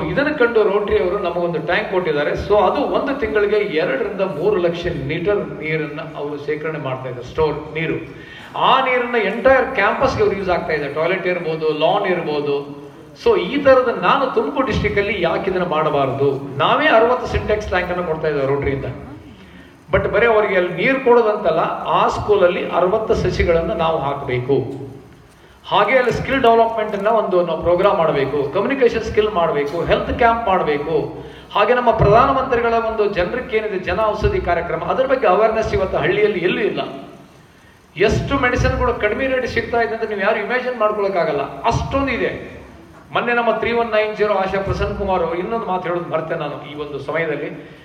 ಇದನ್ನು ಕಂಡು ರೋಟರಿ ಅವರು ನಮಗೊಂದು ಟ್ಯಾಂಕ್ ಕೊಟ್ಟಿದ್ದಾರೆ ಸೊ ಅದು ಒಂದು ತಿಂಗಳಿಗೆ ಎರಡರಿಂದ ಮೂರು ಲಕ್ಷ ಲೀಟರ್ ನೀರನ್ನು ಅವರು ಶೇಖರಣೆ ಮಾಡ್ತಾ ಇದ್ದಾರೆ ಸ್ಟೋರ್ ನೀರು ಆ ನೀರನ್ನ ಎಂಟೈರ್ ಕ್ಯಾಂಪಸ್ಗೆ ಅವ್ರು ಯೂಸ್ ಆಗ್ತಾ ಇದೆ ಟಾಯ್ಲೆಟ್ ಇರ್ಬೋದು ಲಾನ್ ಇರ್ಬೋದು ಸೊ ಈ ತರದ ನಾನು ತುಮಕೂರು ಡಿಸ್ಟಿಕ್ ಅಲ್ಲಿ ಯಾಕೆ ಇದನ್ನ ಮಾಡಬಾರದು ನಾವೇ ಅರವತ್ತು ಸಿಂಟೆಕ್ಸ್ ಟ್ಯಾಂಕ್ ಅನ್ನು ಕೊಡ್ತಾ ಇದ್ದೇವೆ ರೋಟರಿಯಿಂದ ಬಟ್ ಬರೀ ಅವರಿಗೆ ಅಲ್ಲಿ ನೀರು ಕೊಡೋದಂತಲ್ಲ ಆ ಸ್ಕೂಲಲ್ಲಿ ಅರವತ್ತು ಸಸಿಗಳನ್ನು ನಾವು ಹಾಕಬೇಕು ಹಾಗೆ ಅಲ್ಲಿ ಸ್ಕಿಲ್ ಡೆವಲಪ್ಮೆಂಟ್ ಅನ್ನ ಒಂದು ನಾವು ಪ್ರೋಗ್ರಾಮ್ ಮಾಡಬೇಕು ಕಮ್ಯುನಿಕೇಶನ್ ಸ್ಕಿಲ್ ಮಾಡಬೇಕು ಹೆಲ್ತ್ ಕ್ಯಾಂಪ್ ಮಾಡಬೇಕು ಹಾಗೆ ನಮ್ಮ ಪ್ರಧಾನಮಂತ್ರಿಗಳ ಒಂದು ಜನರಿಗೆ ಏನಿದೆ ಜನ ಔಷಧಿ ಕಾರ್ಯಕ್ರಮ ಅದರ ಬಗ್ಗೆ ಅವೇರ್ನೆಸ್ ಇವತ್ತು ಹಳ್ಳಿಯಲ್ಲಿ ಎಲ್ಲೂ ಇಲ್ಲ ಎಷ್ಟು ಮೆಡಿಸಿನ್ಗಳು ಕಡಿಮೆ ರೇಟ್ ಸಿಗ್ತಾ ಇದೆ ಅಂತ ನೀವು ಯಾರು ಇಮ್ಯಾಜಿನ್ ಮಾಡ್ಕೊಳಕ್ಕಾಗಲ್ಲ ಅಷ್ಟೊಂದು ಇದೆ ಮೊನ್ನೆ ನಮ್ಮ three one nine zero Asha Prasanna Kumar ಅವರು ಇನ್ನೊಂದು ಮಾತು ಹೇಳೋದು ಮರ್ತೆ ನಾನು ಈ ಒಂದು ಸಮಯದಲ್ಲಿ